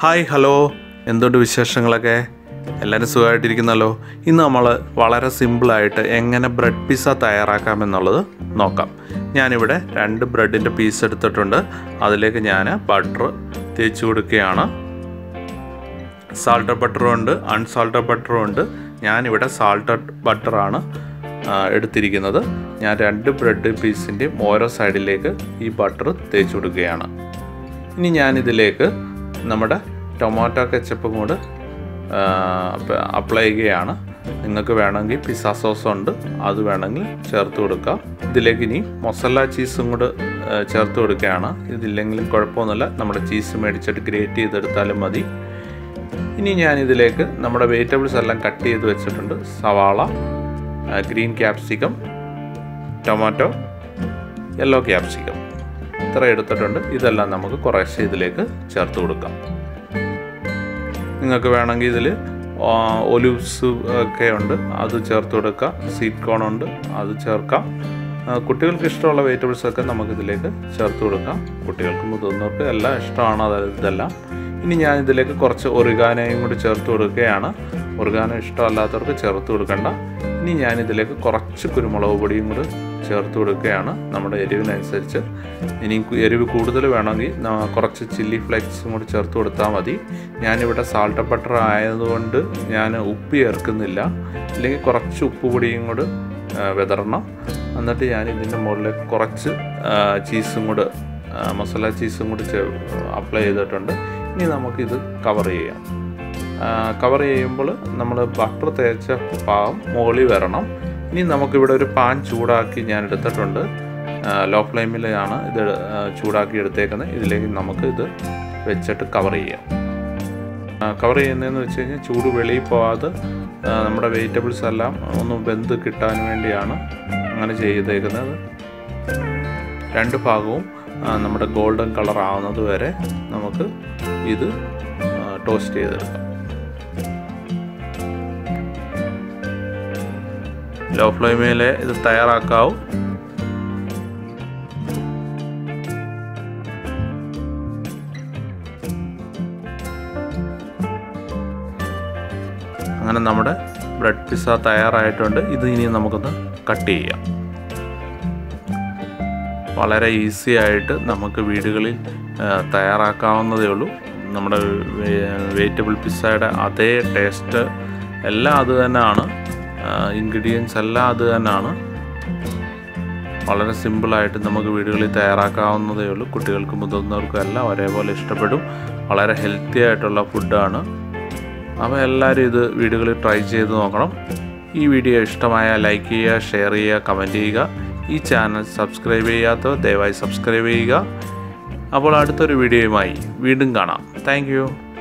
hi hello എന്തുണ്ട് വിശേഷങ്ങളൊക്കെ എല്ലാവരും സുഖമായിട്ടിരിക്കുന്നല്ലോ ഇന്ന് നമ്മൾ വളരെ സിമ്പിളായിട്ട് എങ്ങനെ ബ്രെഡ് പിസ്സ തയ്യാറാക്കാമെന്നുള്ളത് നോക്കാം ഞാനിവിടെ രണ്ട് ബ്രെഡിൻ്റെ പീസ് എടുത്തിട്ടുണ്ട് അതിലേക്ക് ഞാൻ ബട്ടർ തേച്ച് കൊടുക്കുകയാണ് സാൾട്ടഡ് ബട്ടറും ഉണ്ട് അൺസാൾട്ടഡ് ബട്ടറും ഉണ്ട് ഞാനിവിടെ സാൾട്ടഡ് ബട്ടറാണ് എടുത്തിരിക്കുന്നത് ഞാൻ രണ്ട് ബ്രെഡ് പീസിൻ്റെയും ഓരോ സൈഡിലേക്ക് ഈ ബട്ടർ തേച്ച് കൊടുക്കുകയാണ് ഇനി ഞാനിതിലേക്ക് നമ്മുടെ ടൊമാറ്റോ കെച്ചപ്പും കൂടെ അപ്ലൈ ചെയ്യുകയാണ് നിങ്ങൾക്ക് വേണമെങ്കിൽ പിസ്സ സോസ് ഉണ്ട് അത് വേണമെങ്കിൽ ചേർത്ത് കൊടുക്കാം ഇതിലേക്ക് ഇനി മൊസല്ല ചീസും കൂടെ ചേർത്ത് കൊടുക്കുകയാണ് ഇതില്ലെങ്കിലും കുഴപ്പമൊന്നുമില്ല നമ്മുടെ ചീസ് മേടിച്ചിട്ട് ഗ്രേറ്റ് ചെയ്തെടുത്താലും മതി ഇനി ഞാൻ ഇതിലേക്ക് നമ്മുടെ വെജിറ്റബിൾസ് എല്ലാം കട്ട് ചെയ്ത് വെച്ചിട്ടുണ്ട് സവാള green capsicum tomato yellow capsicum ഇത്ര എടുത്തിട്ടുണ്ട് ഇതെല്ലാം നമുക്ക് കുറേശ്ശെ ഇതിലേക്ക് ചേർത്ത് കൊടുക്കാം നിങ്ങൾക്ക് വേണമെങ്കിൽ ഇതിൽ ഒലിവ്സ് ഒക്കെ ഉണ്ട് അത് ചേർത്ത് കൊടുക്കാം സ്വീറ്റ് കോൺ ഉണ്ട് അത് ചേർക്കാം കുട്ടികൾക്ക് ഇഷ്ടമുള്ള വെജിറ്റബിൾസ് ഒക്കെ നമുക്കിതിലേക്ക് ചേർത്ത് കൊടുക്കാം കുട്ടികൾക്ക് മുതിർന്നവർക്ക് എല്ലാം ഇഷ്ടമാണ് അതായത് ഇതെല്ലാം ഇനി ഞാൻ ഇതിലേക്ക് കുറച്ച് ഒറിഗാനയും കൂടി ചേർത്ത് കൊടുക്കുകയാണ് ഒറിഗാനോ ഇഷ്ടമല്ലാത്തവർക്ക് ചേർത്ത് കൊടുക്കണ്ട ഇനി ഞാൻ ഇതിലേക്ക് കുറച്ച് കുരുമുളക് പൊടിയും കൂടി ചേർത്ത് കൊടുക്കുകയാണ് നമ്മുടെ എരിവിനനുസരിച്ച് ഇനി എരിവ് കൂടുതൽ വേണമെങ്കിൽ കുറച്ച് ചില്ലി ഫ്ലേക്സും കൂടി ചേർത്ത് കൊടുത്താൽ മതി ഞാനിവിടെ സാൾട്ട് ബട്ടർ ആയതുകൊണ്ട് ഞാൻ ഉപ്പ് ചേർക്കുന്നില്ല അല്ലെങ്കിൽ കുറച്ച് ഉപ്പ് പൊടിയും കൂടി വിതറണം എന്നിട്ട് ഞാൻ ഇതിൻ്റെ മുകളിലേക്ക് കുറച്ച് ചീസും കൂടെ മസാല ചീസും കൂടി അപ്ലൈ ചെയ്തിട്ടുണ്ട് ഇനി നമുക്കിത് കവർ ചെയ്യാം കവർ ചെയ്യുമ്പോൾ നമ്മൾ ബട്ടർ തേച്ച പാകം മുകളിൽ വരണം ഇനി നമുക്കിവിടെ ഒരു പാൻ ചൂടാക്കി ഞാൻ എടുത്തിട്ടുണ്ട് ലോ ഫ്ലെയിമിലാണ് ഇത് ചൂടാക്കി എടുത്തേക്കുന്നത് ഇതിലേക്ക് നമുക്ക് ഇത് വെച്ചിട്ട് കവർ ചെയ്യാം കവർ ചെയ്യുന്നതെന്ന് വെച്ച് കഴിഞ്ഞാൽ ചൂട് വെളിയിൽ പോവാതെ നമ്മുടെ വെജിറ്റബിൾസ് എല്ലാം ഒന്ന് വെന്ത് കിട്ടാൻ വേണ്ടിയാണ് അങ്ങനെ ചെയ്തേക്കുന്നത് രണ്ട് ഭാഗവും നമ്മുടെ ഗോൾഡൻ കളർ ആവുന്നത് വരെ നമുക്ക് ഇത് ടോസ്റ്റ് ചെയ്തെടുക്കാം ലോ ഫ്ലെയിമിൽ ഇത് തയ്യാറാക്കാവും അങ്ങനെ നമ്മുടെ ബ്രെഡ് പിസ്സ തയ്യാറായിട്ടുണ്ട് ഇത് ഇനി നമുക്കൊന്ന് കട്ട് ചെയ്യാം വളരെ ഈസി ആയിട്ട് നമുക്ക് വീടുകളിൽ തയ്യാറാക്കാവുന്നതേ ഉള്ളൂ നമ്മുടെ വെജിറ്റബിൾ പിസ്സയുടെ അതേ ടേസ്റ്റ് എല്ലാം അത് തന്നെയാണ് ഇൻഗ്രീഡിയൻസ് എല്ലാം അത് തന്നെയാണ് വളരെ സിമ്പിളായിട്ട് നമുക്ക് വീടുകളിൽ തയ്യാറാക്കാവുന്നതേ ഉള്ളൂ കുട്ടികൾക്കും മുതിർന്നവർക്കും എല്ലാം ഒരേപോലെ ഇഷ്ടപ്പെടും വളരെ ഹെൽത്തി ആയിട്ടുള്ള ഫുഡാണ് അപ്പോൾ എല്ലാവരും ഇത് വീടുകളിൽ ട്രൈ ചെയ്ത് നോക്കണം ഈ വീഡിയോ ഇഷ്ടമായ ലൈക്ക് ചെയ്യുക ഷെയർ ചെയ്യുക കമൻറ്റ് ചെയ്യുക ഈ ചാനൽ സബ്സ്ക്രൈബ് ചെയ്യാത്തവർ ദയവായി സബ്സ്ക്രൈബ് ചെയ്യുക അപ്പോൾ അടുത്തൊരു വീഡിയോയുമായി വീണ്ടും കാണാം താങ്ക്